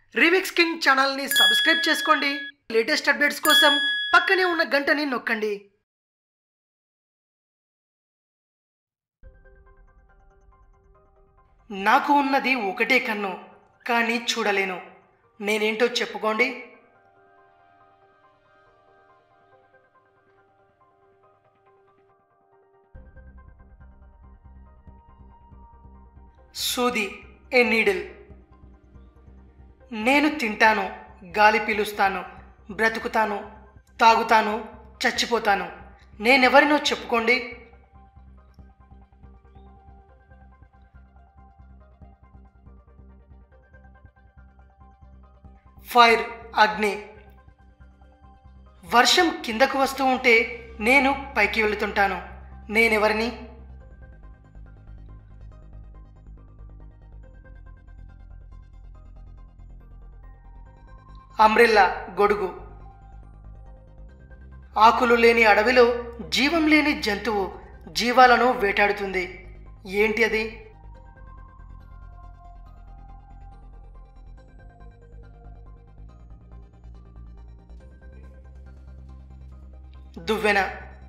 remix king ఛానల్ని subscribe చేసుకోండి latest updates కోసం పక్కనే ఉన్న గంటని నొక్కండి నాకు ఉన్నది ఒకటే కన్ను కానీ చూడలేను నేనేంటో చెప్పుకోండి సూది ఏ నీడిల్ నేను తింటాను గాలి పీలుస్తాను బ్రతుకుతాను తాగుతాను చచ్చిపోతాను నేనెవరినో చెప్పుకోండి ఫైర్ అగ్ని వర్షం కిందకు వస్తూ ఉంటే నేను పైకి వెళుతుంటాను నేనెవరిని అంబ్రెల్లా గొడుగు ఆకులు లేని అడవిలో జీవం లేని జంతువు జీవాలను వేటాడుతుంది ఏంటి అది దువ్వెన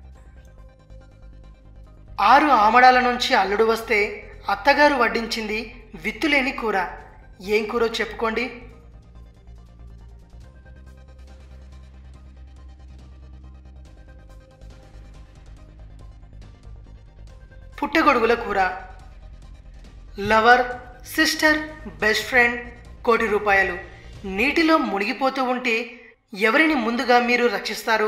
ఆరు ఆమడాల నుంచి అల్లుడు వస్తే అత్తగారు వడ్డించింది విత్తులేని కూర ఏం కూరో చెప్పుకోండి పుట్టగొడుగుల కూర లవర్ సిస్టర్ బెస్ట్ ఫ్రెండ్ కోటి రూపాయలు నీటిలో మునిగిపోతూ ఉంటే ఎవరిని ముందుగా మీరు రక్షిస్తారు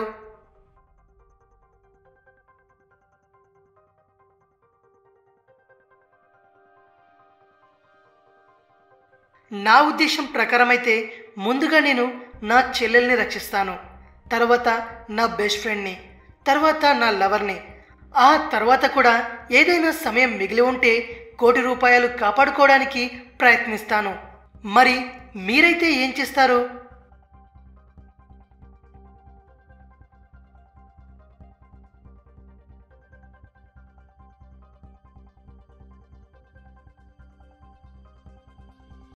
నా ఉద్దేశం ప్రకారం అయితే ముందుగా నేను నా చెల్లెల్ని రక్షిస్తాను తర్వాత నా బెస్ట్ ఫ్రెండ్ని తర్వాత నా లవర్ని ఆ తర్వాత కూడా ఏదైనా సమయం మిగిలి ఉంటే కోటి రూపాయలు కాపాడుకోవడానికి ప్రయత్నిస్తాను మరి మీరైతే ఏం చేస్తారు